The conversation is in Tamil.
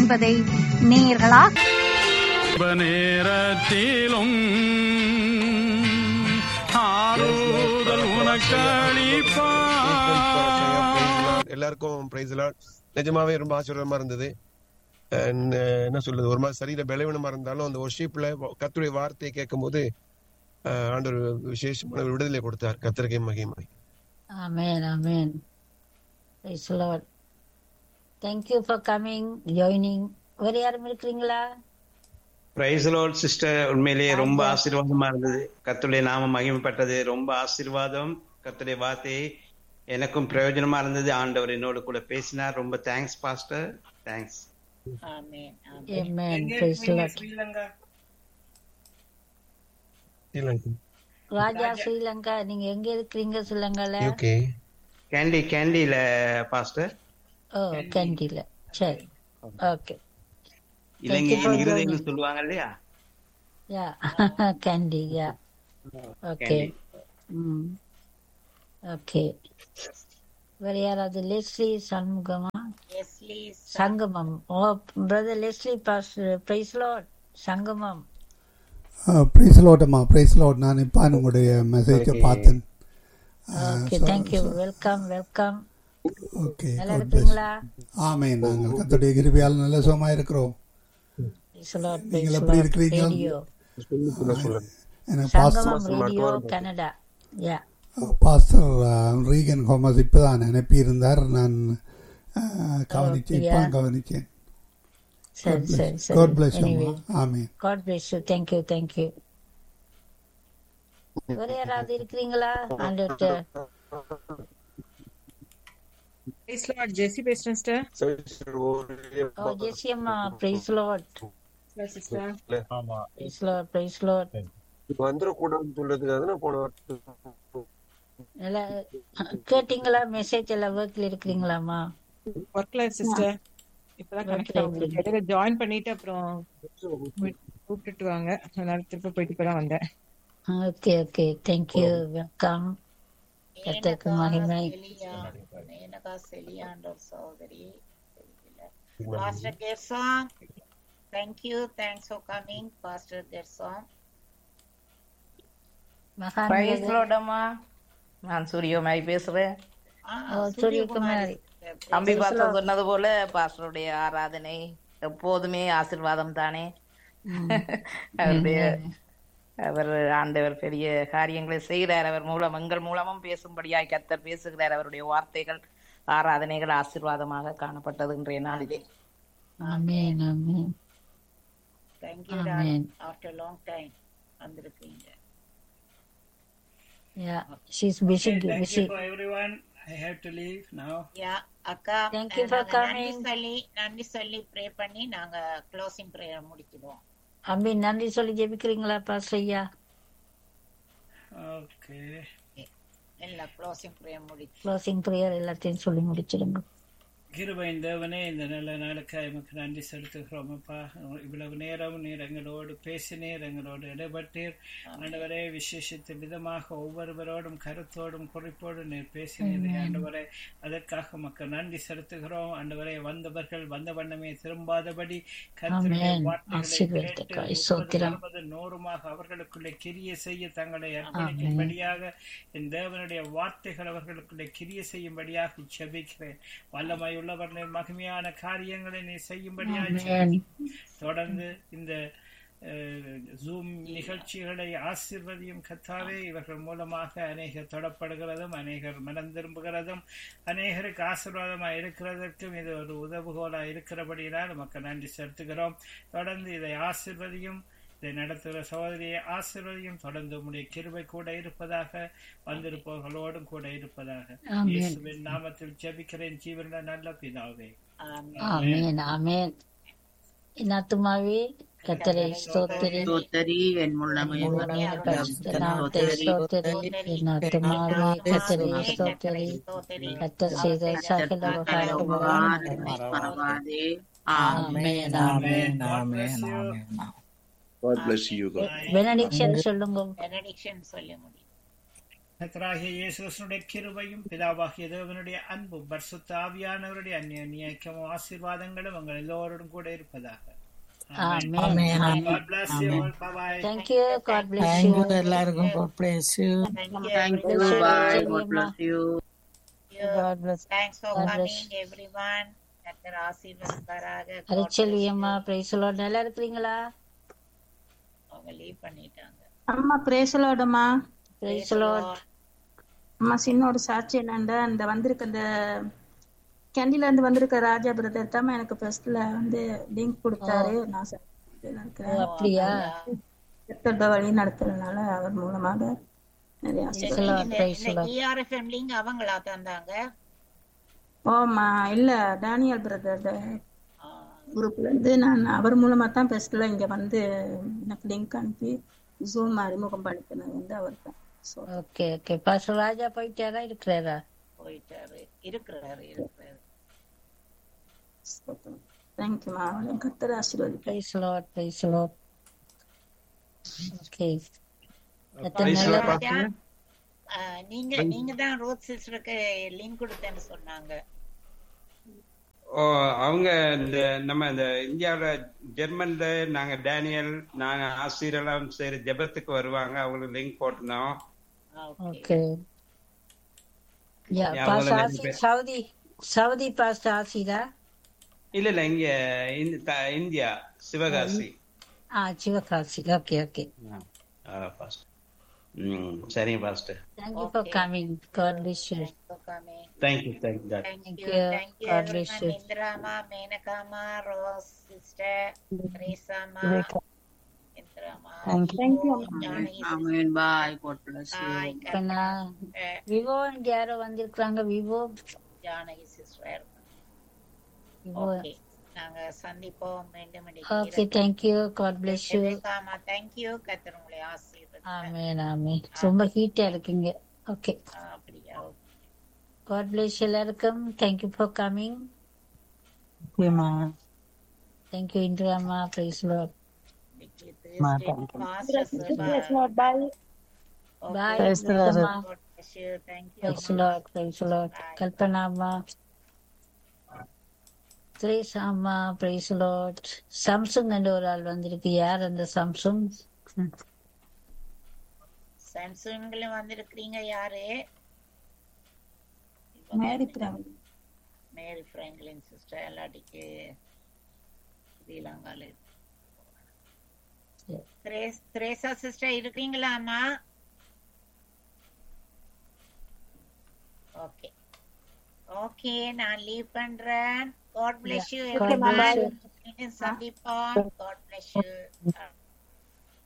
என்பதை நேயர்களாக நேரத்திலும் ஆறுதல் உனக்களிப்பா எல்லாருக்கும் பிரைஸ் நிஜமாவே ரொம்ப ஆசீர்வாதமா இருந்தது And, அஹ், என்ன சொல்றது ஒரு மாதிரி சரீர பலவீனமா இருந்தாலும் அந்த ஒர்ஷிப்ல கத்துடைய வார்த்தையை கேட்கும்போது அஹ், ஆண்டவர் விசேஷமான ஒரு விடுதலை கொடுத்தார் கத்திரிக்கை மகிமை Amen, amen. Praise the Lord. Thank you for coming, joining. வேறு யாரும் இருக்கிறீங்களா பிரைஸ் லார்ட் சிஸ்டர் உண்மையிலேயே ரொம்ப ஆசீர்வாதமா இருந்தது கர்த்தருடைய நாமம் மகிமைப்பட்டது ரொம்ப ஆசீர்வாதம் கர்த்தருடைய வார்த்தை எனக்கும் பிரயோஜனமா இருந்தது ஆண்டவர் என்னோட கூட பேசினார் ரொம்ப thanks pastor thanks Amen. Praise the Lord. Raja Sri Lanka நீங்க எங்க இருக்கிறீங்க ஸ்ரீலங்கால யூகே கேண்டி கேண்டில பாஸ்டர் ஓ கேண்டில சரி ஓகே இலங்கையின் இருதயங்கள் சொல்லுவாங்க இல்லையா yeah Kandy yeah okay hmm okay வேற யாராவது லெஸ்லி சண்முகமா Sangamam oh brother Leslie boss praise Lord Sangamam praise லோட்டம்மா ப்ரைஸ் லோட் நான் இப்போ உங்களுடைய மெசேஜை பார்த்தேன் okay thank you welcome welcome okay நல்லா இருக்கீங்களா ஆமே நாங்கள் கத்துடைய கிருபியால் நல்ல சுகமாக இருக்கிறோம் பிரைஸ் லார்ட் நீங்கள் பிரைஸ் எப்படி லார்ட் இருக்கிறீங்க? ரேடியோ எனக்கு pastor Sangamam radio Canada yeah pastor Regan Holmes இப்போ தான் அனுப்பியிருந்தார் நான் அஹ், கவனிச்சேன் இப்போ கவனிச்சேன் சரி சரி சரி God bless Anyway. Amen God bless you thank you thank you வேற யாராவது இருக்கிறீங்களா ஆண்டவர்கிட்ட Praise Lord, ஜெசி பேசுறேன் sister. ஓ ஜெசி அம்மா praise Lord Hello, sister. Praise Lord praise Lord வந்துடக்கூடாதுன்னு சொல்றதுக்காக நான் போன வாரம் நல்லா கேட்டீங்களா மெசேஜ் எல்லாம் ஒர்க்ல இருக்கிறீங்களாமா Work life, sister. இப்பதான் Work கனெக்ட் life. ஆகுது இடையில ஜாயின் பண்ணிட்டு அப்புறம் கூ- கூப்பிட்டுட்டு வாங்க அதனால திருப்பி போயிட்டு இப்பதான் வந்தேன் okay okay thank you welcome கத்தருக்கு மகிமை மேனகா செலியாண்டோர் சகோதரி pastor Gershom thank you thanks for coming pastor Gershom மகான் பிரைஸ் லோடம்மா நான் சூரியமாய் பேசுறேன் ஓ, சூரியகுமாரி தம்பி பாஸ்டர் சொன்னது போல பாஸ்டருடைய ஆராதனை எப்போதுமே ஆசீர்வாதம் தானே அவருடைய அவர் ஆண்டவர் பெரிய காரியங்களை செய்கிறார் அவர் மூலம் எங்கள் மூலமும் பேசும்படியாய் கத்தர் பேசுகிறார் அவருடைய வார்த்தைகள் ஆராதனைகள் ஆசீர்வாதமாக காணப்பட்டது இன்றைய நாளிலே amen amen thank you Amen. After long time வந்திருக்கீங்க yeah she's busy busy everyone. I have to leave now. Yeah அக்கா Thank you for நாங்க நன்றி coming. சொல்லி நன்றி சொல்லி ப்ரே பண்ணி நாங்க க்ளோசிங் ப்ரேயர் முடிச்சிடுவோம் அம்பி நன்றி சொல்லி ஜெபிக்கிறீங்களா பாஸ் ஐயா Okay. இல்ல க்ளோசிங் ப்ரேயர் முடிச்சு க்ளோசிங் ப்ரேயர் எல்லாத்தையும் சொல்லி முடிச்சிடுங்க கிருபையின் தேவனே இந்த நல்ல நாளுக்காக எமக்கு நன்றி செலுத்துகிறோம் அப்பா இவ்வளவு நேரம் நீர் எங்களோடு பேசினீர் எங்களோடு இடைப்பட்டீர் ஆண்டவரே விசேஷித்த விதமாக ஒவ்வொருவரோடும் கருத்தோடும் குறிப்போடும் நீர் பேசினீர் ஆண்டவரே அதற்காக மக்கள் நன்றி செலுத்துகிறோம் ஆண்டவரே வந்தவர்கள் வந்த வண்ணமே திரும்பாதபடி கர்த்தருடைய ஆமென். வார்த்தைகளை ஆசீர்வதிக்க கேட்டு ஸ்தோத்திரம். முப்பது, நாற்பது, நூறுமாக அவர்களுக்குள்ளே கிரிய செய்ய தங்களை அர்ப்பணிக்கும்படியாக என் தேவனுடைய வார்த்தைகள் அவர்களுக்குள்ளே கிரிய செய்யும்படியாக ஜெபிக்கிறேன் வல்லமை உள்ளவர்களே மகிமையான காரியங்களை நீ செய்யும்படியாக ஆமென். தொடர்ந்து இந்த ஜூம் நிகழ்ச்சிகளை ஆசிர்வதியும் கத்தாவே இவர்கள் மூலமாக அநேகர் தொடப்படுகிறதும் அநேகர் மனம் திரும்புகிறதும் அநேகருக்கு ஆசீர்வாதமாக இருக்கிறதற்கும் இது ஒரு உதவுகோலா இருக்கிறபடியினால் நமக்கு நன்றி செலுத்துகிறோம் தொடர்ந்து இதை ஆசிர்வதியும் இதை நடத்துகிற சகோதரியை ஆசிர்வதியும் தொடர்ந்து உம்முடைய கிருபை கூட இருப்பதாக வந்திருப்பவர்களோடும் கூட இருப்பதாக ஆமென். இயேசுவின் நாமத்தில் ஜெபிக்கிறேன் ஜீவனுள்ள நல்ல பிதாவே ஆமென் ஆமென் என் ஆத்துமாவே கத்தரை ஸ்தோத்திரி ஸ்தோத்திரி என் முள்ளமே உம்முடைய பரிசுத்த நாமத்தை ஸ்தோத்திரி என் ஆத்துமாவே கத்தரை ஸ்தோத்திரி கத்தர் செய்த சகல உபகாரங்களும் பரவாதே amen amen amen amen God bless you. God. Benediction சொல்லுங்க பெனடிக்ஷன் சொல்லி முடியும் கர்த்தராகிய இயேசு கிறிஸ்துவினுடைய கிருபையும் பிதாவாகிய தேவனுடைய அன்பும் பரிசுத்த ஆவியானவருடைய அந்நிய ஐக்கியமும் ஆசீர்வாதங்களும் உங்கள் எல்லோருடன் கூட இருப்பதாக Amen. God bless you all. Bye-bye. Thank you. God bless Thank you. you எல்லாருக்கும் God bless you. Thank Bless you. you, Bye. Rachel, God Emma. bless you. God bless. Thanks for God bless. coming, everyone. கர்த்தர் ஆசீர்வதிப்பாராக. God அரிச்செல்வி bless அம்மா you. பிரைசலோ நல்லா இருக்கிறீங்களா அவங்க லீவ் பண்ணிட்டாங்க அம்மா பிரேசலோடம்மா பிரைசலோ அம்மா சின்ன ஒரு சாட்சி என்னண்டா இந்த வந்திருக்க இந்த கேண்டில இருந்து வந்திருக்க ராஜா பிரதர் தான் எனக்கு ஃபர்ஸ்ட்ல வந்து லிங்க் கொடுத்தாரு நான் சர்ச்சில் ஓ இருக்கிறேன் அப்படியா கர்த்தருடைய வழி நடத்துறதுனால அவர் மூலமாக நிறைய இந்த ஆசீர்வாதம் இந்த- praise இந்த the Lord. ERFM link அவங்களா தந்தாங்க ஓமா இல்ல டேனியல் பிரதர் குரூப்ல இருந்து நான் அவர் மூலமா தான் ஃபர்ஸ்ட்ல இங்க வந்து எனக்கு லிங்க் அனுப்பி ஜூம் அறிமுகம் படுத்தினது வந்து அவர் தான் so okay okay pastor Raja போயிட்டாரா இருக்கிறாரா போயிட்டாரு இருக்கிறாரு இருக்கிறாரு தேங்க்யூமா கர்த்தர் ஆசீர்வதிப்பார் praise Lord praise Lord okay எத்தனை Praise the நல்ல Lord, ராஜா, Pastor. ஆஹ், நீங்க நீங்க தான் ரோத் சிஸ்டருக்கு லிங்க் கொடுத்தேன்னு சொன்னாங்க ஓ அவங்க இந்த நம்ம இந்த இந்தியாவுல ஜெர்மன்ல நாங்க டேனியல் நாங்க ஆசிரியெல்லாம் சரி ஜெபத்துக்கு வருவாங்க அவங்களுக்கு லிங்க் போட்டிருந்தோம் ஓகே யா Yeah, பாஸ்டர் அவங்கள ஆசி நிறைய பேர். சவுதி சவுதி பாஸ்டர் ஆசிதா இல்ல இல்ல இங்க இந்த- த- இந்தியா சிவகாசி ஆ சிவகாசி ஓகே ஓகே ஆ, பாஸ்டர் ம் சரிங்க pastor thank you for coming God bless you thank you thank you doctor Thank Thank you. you. Thank you, God bless everyone. you. Indrama, Menakama, Rose, sister, Teresama, Indrama. Thank you. Thank you, Janaki, Amen. Bye. God bless you. Bye, இப்ப நான் விவோ யாரோ வந்திருக்கிறாங்க Vivo Janaki sister Vivo okay நாங்க சந்திப்போம் மீண்டும் okay thank you God bless you ஆமா தேங்க்யூ கத்தர் உங்களை ஆசீர்வதி ஆமென் ஆமென் ரொம்ப ஹீட்டா இருக்கீங்க ஓகே அப்படியா காட் பிளஸ் எல்லாருக்கும் thank you for coming Okay, ma. Thank you இந்திராமா praise Lord Ma, thank you. Bye Praise the Lord. Praise Lord praise Lord கல்பனாமா திரேசாமா பிரைஸ் லார்ட் சாம்சங் என்ற ஒரு ஆள் வந்திருக்கு யார் அந்த சாம்சங் ம். சாம்சங்ல வந்திருக்கிறீங்க யாரு Mary Praveen Mary Franklin sister எல்லாட்டிக்கு ஸ்ரீலங்கால இருக்கு. திரேஸ்- திரேசா சிஸ்டர் இருக்கீங்களா அம்மா ஓகே ஓகே நான் லீவ் பண்றேன் God bless you God bless you. சந்திப்போம் காட் பிளஸ் யூ